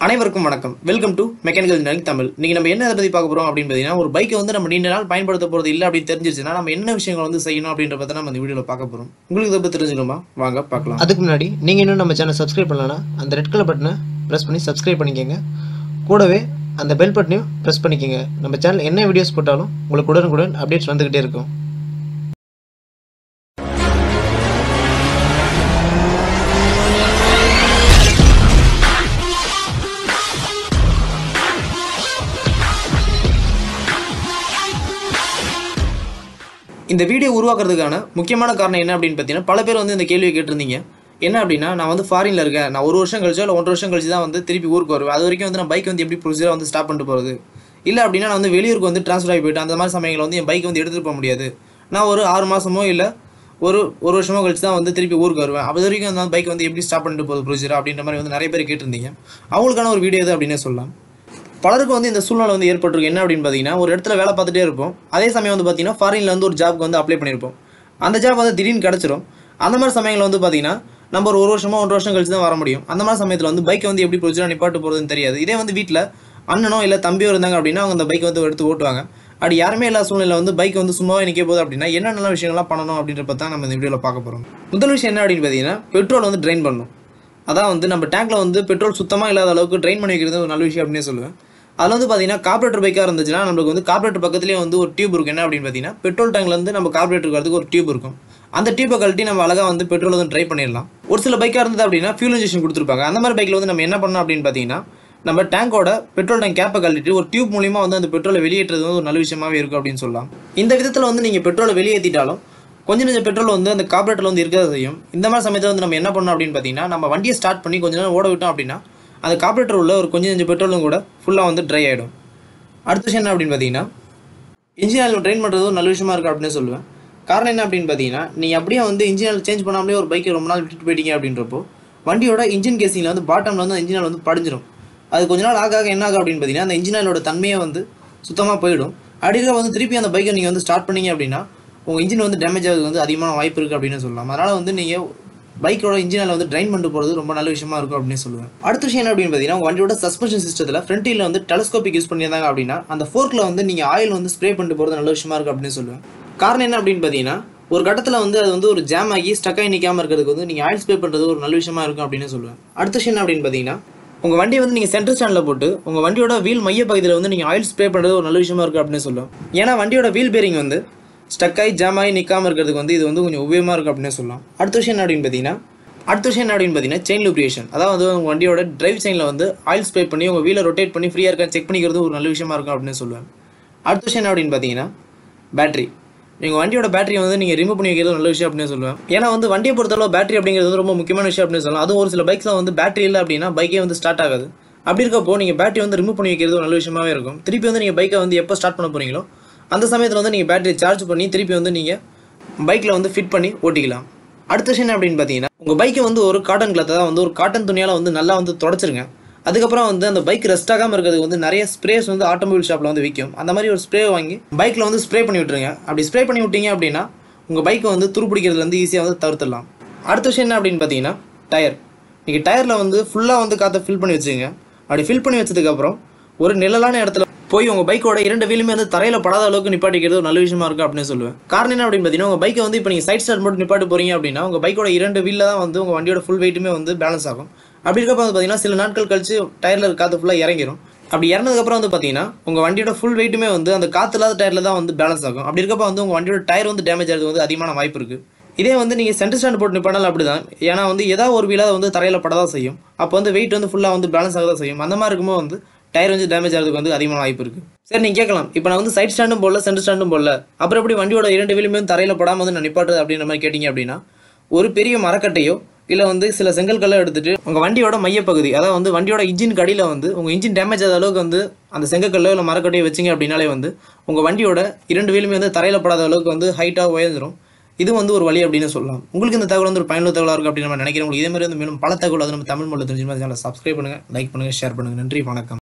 அனைவருக்கும் வணக்கம் welcome to mechanical engineering Tamil இன்னைக்கு நம்ம என்ன இதை பற்றி பார்க்க போகிறோம் அப்படின்னு பார்த்தீங்கன்னா ஒரு பைக்கை வந்து நம்ம நீண்ட நாள் பயன்படுத்த போகிறது இல்லை அப்படின்னு தெரிஞ்சிருச்சுன்னா நம்ம என்ன விஷயங்கள் வந்து செய்யணும் அப்படின்ற பற்றி நம்ம இந்த வீடியோவில் பார்க்க போகிறோம் உங்களுக்கு இதை பற்றி தெரிஞ்சுக்கணுமா வாங்க பார்க்கலாம் அதுக்கு முன்னாடி நீங்கள் இன்னும் நம்ம சேனல் சப்ஸ்கிரைப் பண்ணலன்னா அந்த ரெட் கலர் பட்டனை ப்ரெஸ் பண்ணி சப்ஸ்கிரைப் பண்ணிக்கோங்க கூடவே அந்த பெல் பட்டனையும் ப்ரெஸ் பண்ணிக்கோங்க நம்ம சேனல் என்ன வீடியோஸ் போட்டாலும் உங்களுக்கு உடனுக்குடன் அப்டேட்ஸ் வந்துக்கிட்டே இருக்கும் இந்த வீடியோ உருவாக்குறதுக்கான முக்கியமான காரணம் என்ன அப்படின்னு பார்த்தீங்கன்னா பல பேர் வந்து இந்த கேள்வியை கேட்டிருந்தீங்க என்ன அப்படின்னா நான் வந்து ஃபாரினில் இருக்கேன் நான் ஒரு வருஷம் கழிச்சோ இல்லை ஒன்றரை வருஷம் கழிச்சு தான் வந்து திருப்பி ஊருக்கு வருவேன் அது வரைக்கும் வந்து நான் பைக் வந்து எப்படி ப்ரொசீஜராக வந்து ஸ்டாப் பண்ணிட்டு போகிறது இல்லை அப்படின்னா நான் வந்து வெளியூருக்கு வந்து ட்ரான்ஸ்ஃபர் ஆகி போயிட்டு அந்த மாதிரி சமயங்களில் வந்து என் பைக் வந்து எடுத்துகிட்டு போக முடியாது நான் ஒரு ஆறு மாதமோ இல்லை ஒரு ஒரு வருஷமோ கழிச்சு தான் வந்து திருப்பி ஊருக்கு வருவேன் அது வரைக்கும் அந்த பைக் வந்து எப்படி ஸ்டாப் பண்ணிட்டு போகுது ப்ரொசீஜர் அப்படின்ற மாதிரி வந்து நிறைய பேர் கேட்டிருந்தீங்க அவங்களுக்கான ஒரு வீடியோ இது அப்படின்னே சொல்லலாம் பலருக்கு வந்து இந்த சூழ்நிலை வந்து ஏற்பட்டிருக்கு என்ன அப்படின்னு பார்த்தீங்கன்னா ஒரு இடத்துல வேலை பார்த்துட்டே இருப்போம் அதே சமயம் வந்து பார்த்தீங்கன்னா ஃபாரின்ல வந்து ஒரு ஜாப்க்கு வந்து அப்ளை பண்ணியிருப்போம் அந்த ஜாப் வந்து திடீர்னு கிடச்சிரும் அந்த மாதிரி சமயங்களில் வந்து பார்த்தீங்கன்னா நம்ம ஒரு ஒரு வருஷமோ ஒன்றரை வருஷம் கழிச்சு தான் வர முடியும் அந்த மாதிரி சமயத்தில் வந்து பைக்கை வந்து எப்படி ப்ரொசீஜராக நிப்பாட்டு போகிறதுன்னு தெரியாது இதே வந்து வீட்டில் அண்ணனோ இல்லை தம்பியோ இருந்தாங்க அப்படின்னா அவங்க அந்த பைக் வந்து எடுத்து ஓட்டுவாங்க அப்படி யாருமே இல்லாத சூழ்நிலை வந்து பைக் வந்து சும்மாவே நிற்க போகுது அப்படின்னா என்னென்ன விஷயங்கள்லாம் பண்ணணும் அப்படின்றத தான் நம்ம இந்த வீடியோவில் பார்க்க போகிறோம் முதல் விஷயம் என்ன அப்படின்னு பார்த்தீங்கன்னா பெட்ரோல் வந்து ட்ரைன் பண்ணணும் அதான் வந்து நம்ம டேங்க்ல வந்து பெட்ரோல் சுத்தமாக இல்லாத அளவுக்கு ட்ரைன் பண்ணி வைக்கிறது ஒரு நல்ல விஷயம் அப்படின்னே சொல்லுவேன் அதில் வந்து பார்த்தீங்கன்னா கார்பரேட்டர் பைக்காக இருந்துச்சுன்னா நம்மளுக்கு வந்து கார்பரேட்டர் பக்கத்துலேயே வந்து ஒரு டியூப் இருக்கும் என்ன அப்படின்னு பார்த்தீங்கன்னா பெட்ரோல் டேங்க்லேருந்து நம்ம கார்பரேட்டருக்கு வரதுக்கு ஒரு டியூப் இருக்கும் அந்த டியூப்பை கழட்டி நம்ம அழகாக வந்து பெட்ரோல் வந்து ட்ரை பண்ணிடலாம் ஒரு சில பைக்காக இருந்தது அப்படின்னா ஃபியூல் இன்ஜெக்ஷன் கொடுத்துருப்பாங்க அந்த மாதிரி பைக்கில் வந்து நம்ம என்ன பண்ணணும் அப்படின்னு பார்த்தீங்கன்னா நம்ம டேங்கோட பெட்ரோல் டேங்க் கேப்பை கழட்டிட்டு ஒரு டியூப் மூலியமா வந்து அந்த பெட்ரோலை வெளியேற்றுறது வந்து ஒரு நல்ல விஷயமாவே இருக்கும் அப்படின்னு சொல்லலாம் இந்த விதத்தில் வந்து நீங்கள் பெட்ரோலை வெளியேற்றிட்டாலும் கொஞ்சம் கொஞ்சம் பெட்ரோல் வந்து அந்த கார்பரேட்டரில் வந்து இருக்கிறத செய்யும் இந்த மாதிரி சமயத்தில் வந்து நம்ம என்ன பண்ணோம் அப்படின்னு பார்த்தீங்கன்னா நம்ம வண்டியை ஸ்டார்ட் பண்ணி கொஞ்ச நேரம் ஓட விட்டோம் அப்படின்னா அந்த கார்பரேட்டர் உள்ள ஒரு கொஞ்சம் கொஞ்சம் பெட்ரோலும் கூட ஃபுல்லாக வந்து ட்ரை ஆகிடும் அடுத்த விஷயம் என்ன அப்படின்னு பார்த்தீங்கன்னா இன்ஜின் ஆயில் ட்ரெயின் பண்ணுறது ஒரு நல்ல விஷயமா இருக்கும் அப்படின்னு சொல்லுவேன் காரணம் என்ன அப்படின்னு பார்த்தீங்கன்னா நீங்கள் அப்படியே வந்து இன்ஜின் ஆயில் சேஞ்ச் பண்ணாமலே ஒரு பைக்கை ரொம்ப நாள் விட்டுட்டு போயிட்டீங்க அப்படின்றப்போ வண்டியோட இன்ஜின் கேசிங்கில் வந்து பாட்டமில் வந்து இன்ஜின் ஆயில் வந்து படிஞ்சிடும் அது கொஞ்ச நாள் ஆக ஆக என்ன ஆகும் அப்படின்னு பார்த்தீங்கன்னா அந்த இன்ஜின் ஆயிலோட தன்மையை வந்து சுத்தமாக போயிடும் அடியில் வந்து திருப்பி அந்த பைக்கை நீங்கள் வந்து ஸ்டார்ட் பண்ணீங்க அப்படின்னா உங்கள் இன்ஜின் வந்து டேமேஜ் ஆகுது வந்து அதிகமான வாய்ப்பு இருக்குது அப்படின்னு சொல்லலாம் அதனால் வந்து நீங்கள் பைக்கோட இன்ஜினில் வந்து ட்ரைன் பண்ணிட்டு போகிறது ரொம்ப நல்ல விஷயமா இருக்கும் அப்படின்னு சொல்லுவேன் அடுத்த விஷயம் என்ன அப்படின்னு பார்த்தீங்கன்னா உங்க வண்டியோட சஸ்பென்ஷன் சிஸ்டத்தில் ஃப்ரண்ட் வீலில் வந்து டெலஸ்கோபிக் யூஸ் பண்ணியிருந்தாங்க அப்படின்னா அந்த ஃபோர்க்கில் வந்து நீங்கள் ஆயில் வந்து ஸ்ப்ரே பண்ணிட்டு போகிறது நல்ல விஷயமா இருக்கும் அப்படின்னு சொல்லுவேன் காரணம் என்ன அப்படின்னு பார்த்தீங்கன்னா ஒரு கட்டத்தில் வந்து அது வந்து ஒரு ஜாம் ஆகி ஸ்டக் ஆகி நிற்காம இருக்கிறதுக்கு வந்து நீங்கள் ஆயில் ஸ்ப்ரே பண்ணுறது ஒரு நல்ல விஷயமா இருக்கும் அப்படின்னு சொல்லுவேன் அடுத்த விஷயம் என்ன அப்படின்னு பார்த்தீங்கன்னா உங்கள் வண்டியை வந்து நீங்கள் சென்டர் ஸ்டாண்டில் போட்டு உங்கள் வண்டியோட வீல் மைய பகுதியில் வந்து நீங்கள் ஆயில் ஸ்ப்ரே பண்ணுறது ஒரு நல்ல விஷயமா இருக்கும் அப்படின்னு சொல்லுவேன் ஏன்னா வண்டியோட வீல் பேரிங் வந்து ஸ்டக் ஆகி ஜாம் ஆகி நிற்காம இருக்கிறதுக்கு வந்து இது வந்து கொஞ்சம் உபயோகமாக இருக்கும் அப்படின்னு சொல்லலாம் அடுத்த விஷயம் என்ன அப்படின்னு பார்த்தீங்கன்னா அடுத்த விஷயம் என்ன அப்படின்னு பார்த்தீங்கன்னா செயின் லூப்ரியேஷன் அதாவது உங்கள் வண்டியோட டிரைவ் செயினில் வந்து ஆயில் ஸ்ப்ரே பண்ணி உங்கள் வீலை ரொட்டேட் பண்ணி ஃப்ரீயாக இருக்கா செக் பண்ணிக்கிறது ஒரு நல்ல விஷயமா இருக்கும் அப்படின்னு சொல்லுவேன் அடுத்த விஷயம் என்ன அப்படின்னு பார்த்தீங்கன்னா பேட்டரி நீங்கள் வண்டியோட பேட்டரியை வந்து நீங்கள் ரிமூவ் பண்ணி வைக்கிறது நல்ல விஷயம் அப்படின்னு சொல்லுவேன் ஏன்னா வந்து வண்டியை பொறுத்தளவு பேட்டரி அப்படிங்கிறது வந்து ரொம்ப முக்கியமான விஷயம் அப்படின்னு சொல்லலாம் அதுவும் ஒரு சில பைக்ஸில் வந்து பேட்டரி இல்லை அப்படின்னா பைக்கே வந்து ஸ்டார்ட் ஆகாது அப்படி இருக்கப்போ நீங்கள் பேட்டரி வந்து ரிமூவ் பண்ணி வைக்கிறது ஒரு நல்ல விஷயமாவே இருக்கும் திருப்பி வந்து நீங்கள் பைக்கை வந்து எப்போ ஸ்டார்ட் பண்ண போறீங்களோ அந்த சமயத்தில் வந்து நீங்கள் பேட்டரி சார்ஜ் பண்ணி திருப்பி வந்து நீங்கள் பைக்கில் வந்து ஃபிட் பண்ணி ஓட்டிக்கலாம் அடுத்த விஷயம் என்ன அப்படின்னு பார்த்தீங்கன்னா உங்கள் பைக்கை வந்து ஒரு காட்டன் கிளாத்தை தான் வந்து ஒரு காட்டன் துணியால் வந்து நல்லா வந்து தொடச்சிருங்க அதுக்கப்புறம் வந்து அந்த பைக் ரெஸ்ட் ஆகாமல் இருக்கிறதுக்கு வந்து நிறைய ஸ்ப்ரேஸ் வந்து ஆட்டோமொபைல் ஷாப்பில் வந்து விற்கும் அந்த மாதிரி ஒரு ஸ்ப்ரே வாங்கி பைக்கில் வந்து ஸ்ப்ரே பண்ணி விட்டுருங்க அப்படி ஸ்ப்ரே பண்ணி விட்டீங்க அப்படின்னா உங்கள் பைக்கை வந்து துருப்பிடிக்கிறதுலேருந்து ஈஸியாக வந்து தவிர்த்துடலாம் அடுத்த விஷயம் என்ன அப்படின்னு பார்த்தீங்கன்னா டயர் நீங்கள் டயரில் வந்து ஃபுல்லாக வந்து காற்றை ஃபில் பண்ணி வச்சுங்க அப்படி ஃபில் பண்ணி வச்சதுக்கப்புறம் ஒரு நிழலான இடத்துல போய் உங்கள் பைக்கோட இரண்டு வீலுமே வந்து தரையில் படாத அளவுக்கு நிப்பாட்டிக்கிறது ஒரு நல்ல விஷயமா இருக்கும் அப்படின்னு சொல்லுவேன் காரணம் என்ன அப்படின்னு பார்த்தீங்கன்னா உங்கள் பைக்கை வந்து இப்போ நீங்கள் சைட் ஸ்டார்ட் மட்டும் நிப்பாட்டு போறீங்க அப்படின்னா உங்கள் பைக்கோட இரண்டு வீலில் தான் வந்து உங்கள் வண்டியோட ஃபுல் வெயிட்டுமே வந்து பேலன்ஸ் ஆகும் அப்படி இருக்கப்ப வந்து பார்த்தீங்கன்னா சில நாட்கள் கழிச்சு டயரில் காற்று ஃபுல்லாக இறங்கிரும் அப்படி இறந்ததுக்கப்புறம் வந்து பார்த்தீங்கன்னா உங்கள் வண்டியோட ஃபுல் வெயிட்டுமே வந்து அந்த காற்று இல்லாத டயரில் தான் வந்து பேலன்ஸ் ஆகும் அப்படி இருக்கப்ப வந்து உங்கள் வண்டியோட டயர் வந்து டேமேஜ் ஆகிறது வந்து அதிகமான வாய்ப்பு இருக்குது இதே வந்து நீங்கள் சென்டர் ஸ்டாண்ட் போட்டு நிப்பாடலாம் அப்படி தான் ஏன்னா வந்து ஏதாவது ஒரு வீலாக வந்து தரையில் படதான் செய்யும் அப்போ வந்து வெயிட் வந்து ஃபுல்லாக வந்து பேலன்ஸ் ஆக தான் செய்யும் அந்த மாதிரி இருக்கும்போது வந்து டயர் வந்து டேமேஜ் ஆகிறதுக்கு வந்து அதிகமான வாய்ப்பு இருக்குது சரி நீங்கள் கேட்கலாம் இப்போ நான் வந்து சைட் ஸ்டாண்டும் போடல சென்டர் ஸ்டாண்டும் போடல அப்புறம் எப்படி வண்டியோட இரண்டு வீலுமே வந்து தரையில் படாமல் வந்து நான் நிப்பாட்டுறது அப்படின்ற மாதிரி கேட்டிங்க அப்படின்னா ஒரு பெரிய மரக்கட்டையோ இல்லை வந்து சில செங்கல்களை எடுத்துட்டு உங்கள் வண்டியோட மையப்பகுதி அதாவது வந்து வண்டியோட இன்ஜின் கடியில் வந்து உங்கள் இன்ஜின் டேமேஜ் ஆகாத அளவுக்கு வந்து அந்த செங்கக்கல்லோ இல்லை மரக்கட்டையோ வச்சிங்க அப்படின்னாலே வந்து உங்கள் வண்டியோட இரண்டு வீலுமே வந்து தரையில் படாத அளவுக்கு வந்து ஹைட்டாக உயர்ந்துரும் இது வந்து ஒரு வழி அப்படின்னு சொல்லலாம் உங்களுக்கு இந்த தகவல் வந்து ஒரு பயனுள்ள தகவலாக இருக்கும் அப்படின்னு நம்ம நினைக்கிறேன் உங்களுக்கு இதே மாதிரி வந்து மேலும் பல தகவல் அது நம்ம தமிழ் மொழியில் தெரிஞ்சு மாதிரி சப்ஸ்கிரைப் பண்ணுங்கள் லைக் பண்ணுங்கள் ஷேர் பண்ணுங்கள் நன்றி வணக்கம்